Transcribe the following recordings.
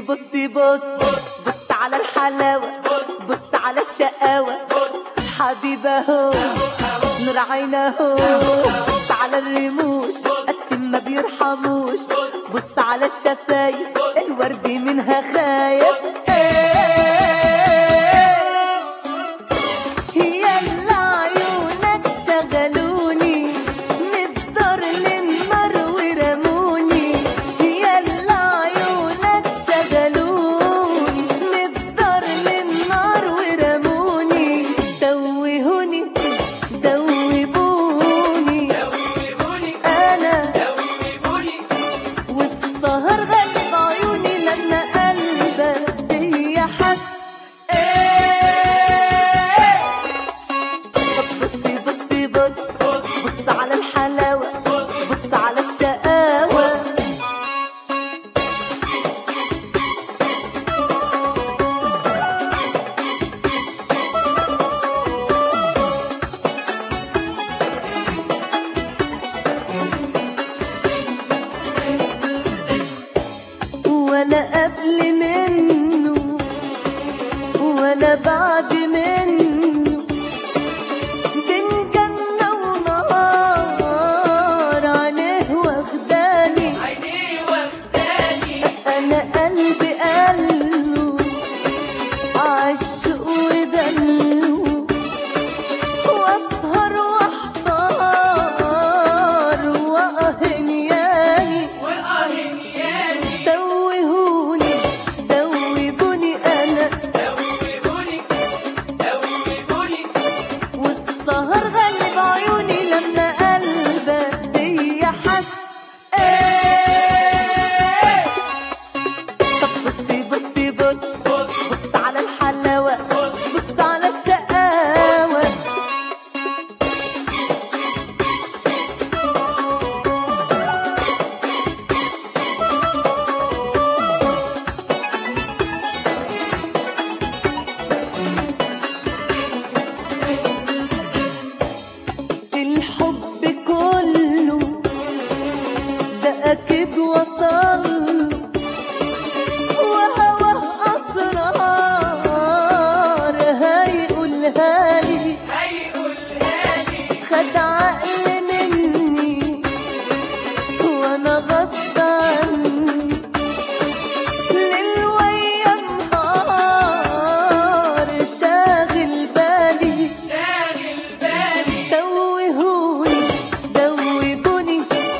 بصي بص بص على الحلاوة بص على الشقاوة حبيبة هو نور عينه بص على الرموش قسم ما بيرحموش بص على الشفايف الورد منها خايف يلا عيونك شغلوني من الدار للنار ورموني يلا عيونك شغلوني من الدار للنار ورموني توهوني دوبوني انا والسهر غلب عيوني لما قلبك بيا حس ايه طب بصي بصي بص بص على الحلاوة بص على الشقاوة ولا قبل منه ولا بعد منه بين جنة ونار عليه واخداني أنا قلبي قاله عشق ودلو وأسهر وأحتار وأهنياني توهوني دوبوني أنا والسهر غلب عيوني لما قلبك بيا حس ايه طب بصي بصي بص بص على الحلاوة بص على الشقاوة الحب كله ده أكيد وصل وهواه أسرار هيقولها لي خد عقل مني وأنا غصب عني ليل ويا نهار شاغل بالي توهوني دوبوني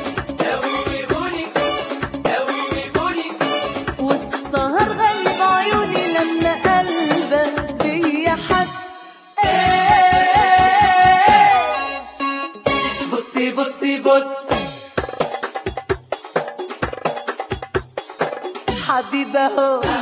والسهر غلب عيوني لما قلبك بيا حس ايه بصي بصي بص حبيبة هو